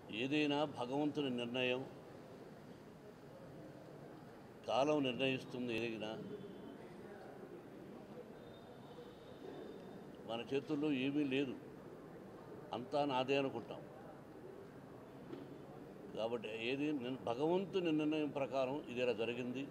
ఏదైనా భగవంతుని నిర్ణయం కాలం నిర్ణయిస్తుంది ఏదైనా మన చేతుల్లో ఏమీ లేదు అంతా నాదే అనుకుంటాం కాబట్టి ఏది నిర్- భగవంతుని నిర్ణయం ప్రకారం ఇది ఇలా జరిగింది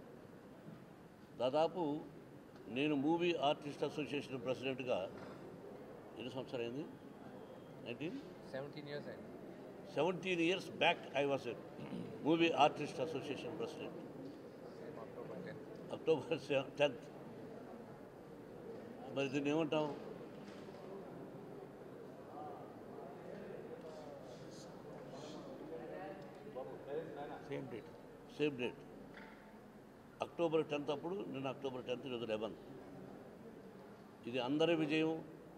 దాదాపు నేను మూవీ ఆర్టిస్ట్ అసోసియేషన్ ప్రెసిడెంట్గా ఎన్ని సంవత్సరాలు అయింది నైన్టీన్ సెవెంటీన్ ఇయర్స్ అయింది seventeen years back I was a movie artist association president same October tenth October tenth మరి దీన్ని ఏమంటాం same date same date October tenth అప్పుడు నిన్న అక్టోబర్ టెన్త్ ఈరోజు లెవెన్త్ ఇది అందరి విజయం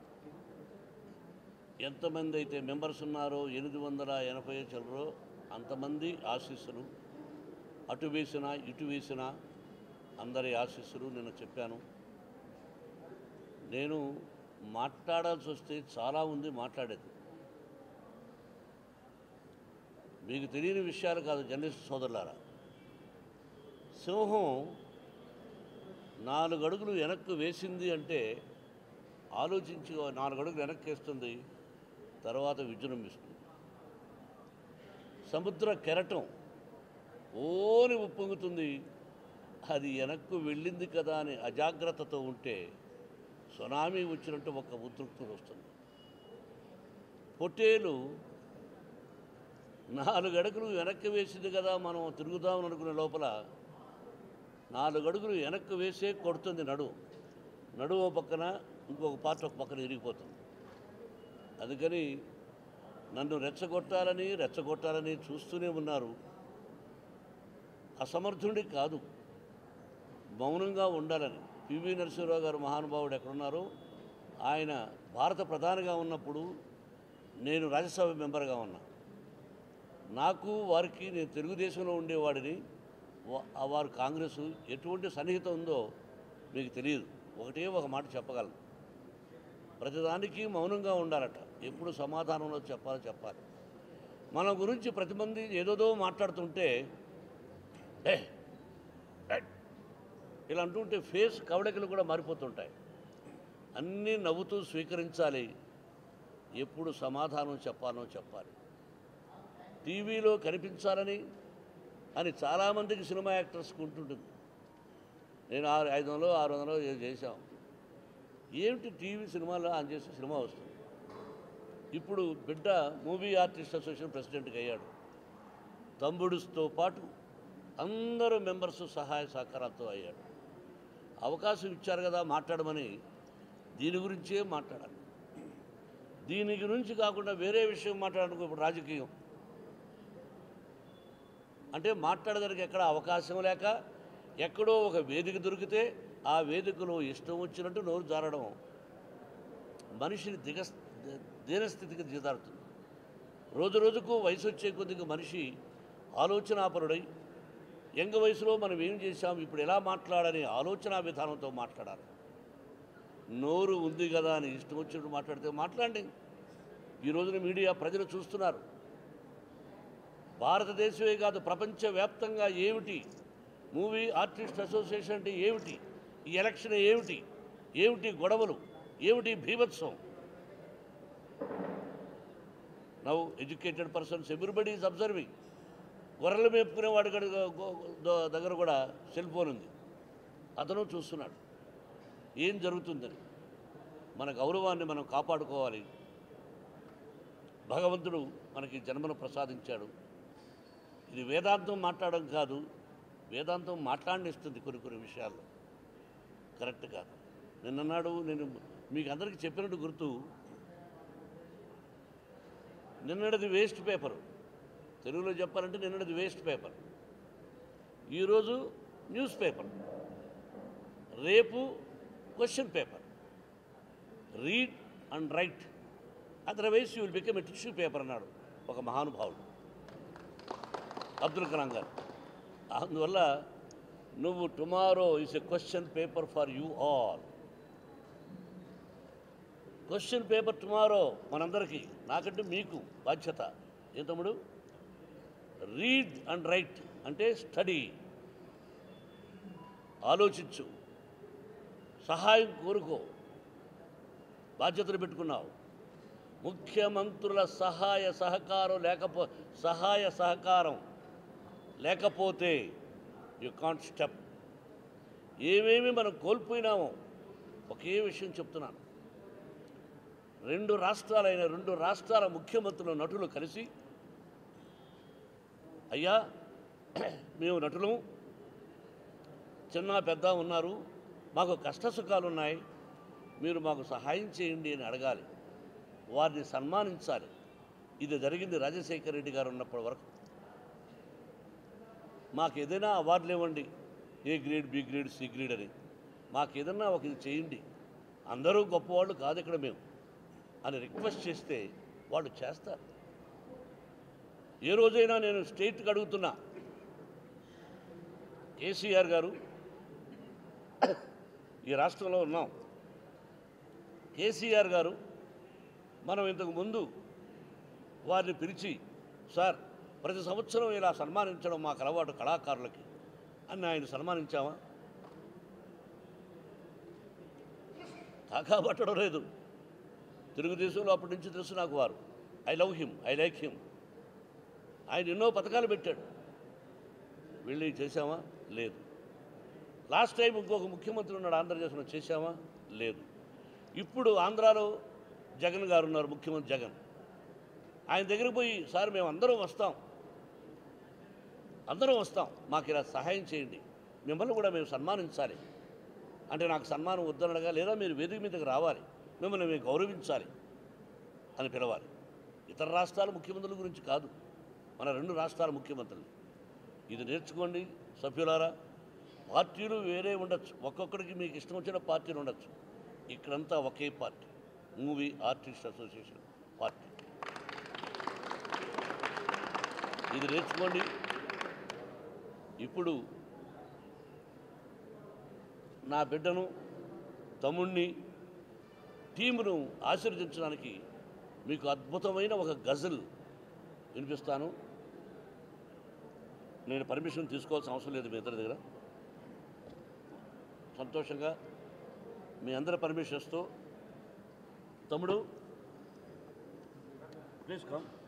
ఎంతమంది అయితే మెంబర్స్ ఉన్నారో ఎనిమిది వందల ఎనభై చిల్లరో అంతమంది ఆశీస్సులు అటు వేసిన ఇటు వేసిన అందరి ఆశీస్సులు నేను చెప్పాను నేను మాట్లాడాల్సి వస్తే చాలా ఉంది మాట్లాడేది మీకు తెలియని విషయాలు కాదు జర్నలిస్ట్ సోదరులారా సింహం నాలుగు అడుగులు వెనక్కు వేసింది అంటే ఆలోచించి నాలుగు అడుగులు వెనక్కి వేస్తుంది తర్వాత విజృంభిస్తుంది సముద్ర కెరటం ఓని ఉప్పొంగుతుంది అది వెనక్కు వెళ్ళింది కదా అని అజాగ్రత్తతో ఉంటే సునామీ వచ్చినట్టు ఒక ఉద్రిక్తత వస్తుంది పొట్టేలు నాలుగు అడుగులు వెనక్కి వేసింది కదా మనం తిరుగుదామని అనుకునే లోపల నాలుగు అడుగులు వెనక్కి వేసే కొడుతుంది నడువు నడువు ఓ పక్కన ఇంకొక పార్ట్ ఒక పక్కన ఇరిగిపోతుంది అందుకని నన్ను రెచ్చగొట్టాలని రెచ్చగొట్టాలని చూస్తూనే ఉన్నారు అసమర్థుడి కాదు మౌనంగా ఉండాలని పివి నరసింహరావు గారు మహానుభావుడు ఎక్కడున్నారో ఆయన భారత ప్రధానిగా ఉన్నప్పుడు నేను రాజ్యసభ మెంబర్గా ఉన్నా నాకు వారికి నేను తెలుగుదేశంలో ఉండేవాడిని వా- ఆ వారు కాంగ్రెస్ ఎటువంటి సన్నిహితం ఉందో మీకు తెలియదు ఒకటే ఒక మాట చెప్పగలను ప్రతిదానికి మౌనంగా ఉండాలట ఎప్పుడు సమాధానంలో చెప్పాలో చెప్పాలి మన గురించి ప్రతి మంది ఏదోదో మాట్లాడుతుంటే "ఏ, ఏ" ఇలా అంటుంటే ఫేస్ కవడకలు కూడా మారిపోతుంటాయి అన్నీ నవ్వుతూ స్వీకరించాలి ఎప్పుడు సమాధానం చెప్పాలో చెప్పాలి టీవీలో కనిపించాలని అని చాలామందికి సినిమా యాక్టర్స్కి ఉంటుంటుంది నేను ఆరు ఐదు వందలు ఆరు వందలు ఏదో చేశాం ఏమిటి టీవీ సినిమాలో ఆన్ చేసి సినిమా వస్తుంది ఇప్పుడు బిడ్డ మూవీ ఆర్టిస్ట్ అసోసియేషన్ ప్రెసిడెంట్గా అయ్యాడు తమ్ముడుతో పాటు అందరూ మెంబర్స్ సహాయ సహకారాలతో అయ్యాడు అవకాశం ఇచ్చారు కదా మాట్లాడమని దీని గురించే మాట్లాడాలి దీని గురించి కాకుండా వేరే విషయం మాట్లాడడానికి ఇప్పుడు రాజకీయం అంటే మాట్లాడడానికి ఎక్కడ అవకాశం లేక ఎక్కడో ఒక వేదిక దొరికితే ఆ వేదికలో ఇష్టం వచ్చినట్టు నోరు జారడం మనిషిని దిగ దీనస్థితికి దిగదారుతుంది రోజు రోజుకు వయసు వచ్చే కొద్దిగా మనిషి ఆలోచనాపరుడై యంగ వయసులో మనం ఏం చేశాం ఇప్పుడు ఎలా మాట్లాడని ఆలోచన విధానంతో మాట్లాడాలి నోరు ఉంది కదా అని ఇష్టం వచ్చినట్టు మాట్లాడితే మాట్లాడండి ఈ రోజున మీడియా ప్రజలు చూస్తున్నారు భారతదేశమే కాదు ప్రపంచవ్యాప్తంగా ఏమిటి మూవీ ఆర్టిస్ట్ అసోసియేషన్ అంటే ఏమిటి ఈ ఎలక్షన్ ఏమిటి ఏమిటి గొడవలు ఏమిటి భీభత్సం now educated persons everybody is observing గొర్రెలు మేపుకునేవాడి గడి- గో- దో- దగ్గర కూడా సెల్ ఫోన్ ఉంది అతను చూస్తున్నాడు ఏం జరుగుతుందని మన గౌరవాన్ని మనం కాపాడుకోవాలి భగవంతుడు మనకి జన్మను ప్రసాదించాడు ఇది వేదాంతం మాట్లాడడం కాదు వేదాంతం మాట్లాడనిస్తుంది కొన్ని కొన్ని విషయాల్లో కరెక్ట్ కాదు నిన్నన్నాడు నేను మీకు అందరికీ చెప్పినట్టు గుర్తు నిన్నటిది వేస్ట్ పేపర్ తెలుగులో చెప్పాలంటే నిన్నటిది వేస్ట్ పేపర్ ఈరోజు న్యూస్ పేపర్ రేపు question paper read and write otherwise you will become a tissue paper అన్నాడు ఒక మహానుభావుడు అబ్దుల్ కలాం గారు అందువల్ల నువ్వు tomorrow is a question paper for you all question paper tomorrow మనందరికీ నాకంటే మీకు బాధ్యత ఏ తమ్ముడు రీడ్ అండ్ రైట్ అంటే స్టడీ ఆలోచించు సహాయం కోరుకో బాధ్యతలు పెట్టుకున్నావు ముఖ్యమంత్రుల సహాయ సహకారం లేకపో సహాయ సహకారం లేకపోతే యు కాంట్ స్టెప్ ఏమేమి మనం కోల్పోయినామో ఒకే విషయం చెప్తున్నాను రెండు రాష్ట్రాలైన రెండు రాష్ట్రాల ముఖ్యమంత్రుల నటులు కలిసి అయ్యా మేము నటులు చిన్న పెద్ద ఉన్నారు మాకు కష్ట సుఖాలు ఉన్నాయి మీరు మాకు సహాయం చేయండి అని అడగాలి వారిని సన్మానించాలి ఇది జరిగింది రాజశేఖర రెడ్డి గారు ఉన్నప్పటి వరకు మాకు ఏదైనా అవార్డులు ఇవ్వండి A grade B grade C grade అని మాకు ఏదన్నా ఒక ఇది చేయండి అందరూ గొప్పవాళ్ళు కాదు ఇక్కడ మేము అని రిక్వెస్ట్ చేస్తే వాళ్ళు చేస్తారు ఏ రోజైనా నేను స్టేట్కి అడుగుతున్నా కేసీఆర్ గారు ఈ రాష్ట్రంలో ఉన్నాం కేసీఆర్ గారు మనం ఇంతకు ముందు వారిని పిలిచి సార్ ప్రతి సంవత్సరం ఇలా సన్మానించడం మాకు అలవాటు కళాకారులకి అని ఆయన సన్మానించామా కాకా పట్టడం లేదు తెలుగుదేశంలో అప్పటి నుంచి తెలుసు నాకు వారు I love him I like him ఆయన ఎన్నో పథకాలు పెట్టాడు వెళ్ళి చేశామా లేదు లాస్ట్ టైం ఇంకొక ముఖ్యమంత్రి ఉన్నాడు ఆంధ్రప్రదేశ్లో చేశామా లేదు ఇప్పుడు ఆంధ్రాలో జగన్ గారు ఉన్నారు ముఖ్యమంత్రి జగన్ ఆయన దగ్గరికి పోయి సార్ మేము అందరం వస్తాం అందరం వస్తాం మాకు ఇలా సహాయం చేయండి మిమ్మల్ని కూడా మేము సన్మానించాలి అంటే నాకు సన్మానం వద్దనడగా లేదా మీరు వేదిక మీదకి రావాలి మిమ్మల్ని మేము గౌరవించాలి అని పిలవాలి ఇతర రాష్ట్రాల ముఖ్యమంత్రుల గురించి కాదు మన రెండు రాష్ట్రాల ముఖ్యమంత్రులు ఇది నేర్చుకోండి సభ్యులారా పార్టీలు వేరే ఉండొచ్చు ఒక్కొక్కడికి మీకు ఇష్టం వచ్చిన పార్టీలు ఉండొచ్చు ఇక్కడంతా ఒకే party movie artist association party ఇది నేర్చుకోండి ఇప్పుడు నా బిడ్డను తమ్ముణ్ణి టీమును ఆశీర్వదించడానికి మీకు అద్భుతమైన ఒక గజల్ వినిపిస్తాను నేను పర్మిషన్ తీసుకోవాల్సిన అవసరం లేదు మీ ఇద్దరి దగ్గర సంతోషంగా మీ అందరి పర్మిషన్స్తో తమ్ముడు ప్లీజ్ కమ్